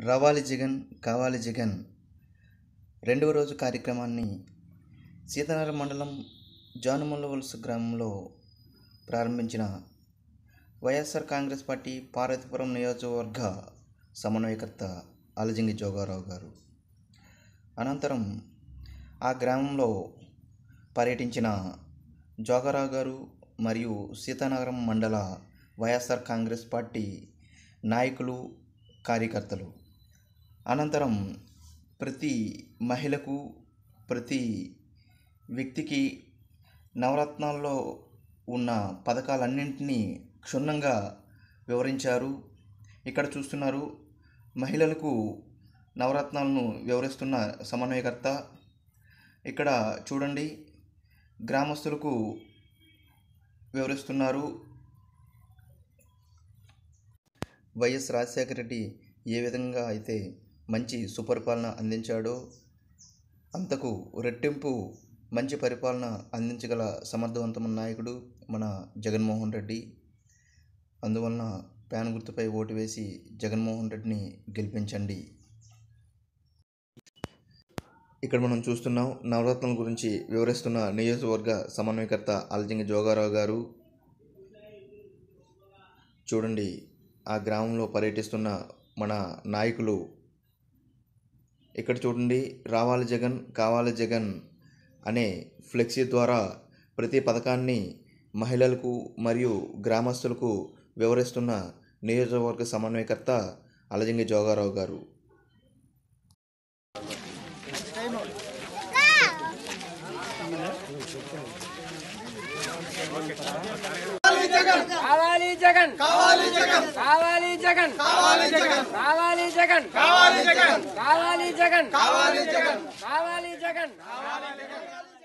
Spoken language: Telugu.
రావాలి జగన్ కావాలి జగన్ రెండవ రోజు కార్యక్రమాన్ని సీతానగరం మండలం జానుమల్ల వలస గ్రామంలో ప్రారంభించిన వైఎస్ఆర్ కాంగ్రెస్ పార్టీ పార్వతీపురం నియోజకవర్గ సమన్వయకర్త అలజింగి జోగారావు గారు అనంతరం ఆ గ్రామంలో పర్యటించిన జోగారావు గారు మరియు సీతానగరం మండల వైఎస్ఆర్ కాంగ్రెస్ పార్టీ నాయకులు కార్యకర్తలు అనంతరం ప్రతి మహిళకు ప్రతి వ్యక్తికి నవరత్నాల్లో ఉన్న పథకాలన్నింటినీ క్షుణ్ణంగా వివరించారు ఇక్కడ చూస్తున్నారు మహిళలకు నవరత్నాలను వివరిస్తున్న సమన్వయకర్త ఇక్కడ చూడండి గ్రామస్తులకు వివరిస్తున్నారు వైఎస్ రాజశేఖర రెడ్డి ఏ విధంగా అయితే మంచి సుపరిపాలన అందించాడో అంతకు రెట్టింపు మంచి పరిపాలన అందించగల సమర్థవంతమైన నాయకుడు మన జగన్మోహన్ రెడ్డి అందువలన ప్యాన్ గుర్తుపై ఓటు వేసి జగన్మోహన్ రెడ్డిని గెలిపించండి ఇక్కడ మనం చూస్తున్నాం నవరత్నాల గురించి వివరిస్తున్న నియోజకవర్గ సమన్వయకర్త అల్జింగి జోగారావు గారు చూడండి ఆ గ్రామంలో పర్యటిస్తున్న మన నాయకులు ఇక్కడ చూడండి రావాలి జగన్ కావాలి జగన్ అనే ఫ్లెక్సీ ద్వారా ప్రతి పథకాన్ని మహిళలకు మరియు గ్రామస్తులకు వివరిస్తున్న నియోజకవర్గ సమన్వయకర్త అలజింగి జోగారావు గారు కావాలి జగన్ కావాలి జగన్ కావాలి జగన్ కావాలి జగన్ కావాలి జగన్ కావాలి జగన్ కావాలి జగన్ కావాలి జగన్ కావాలి జగన్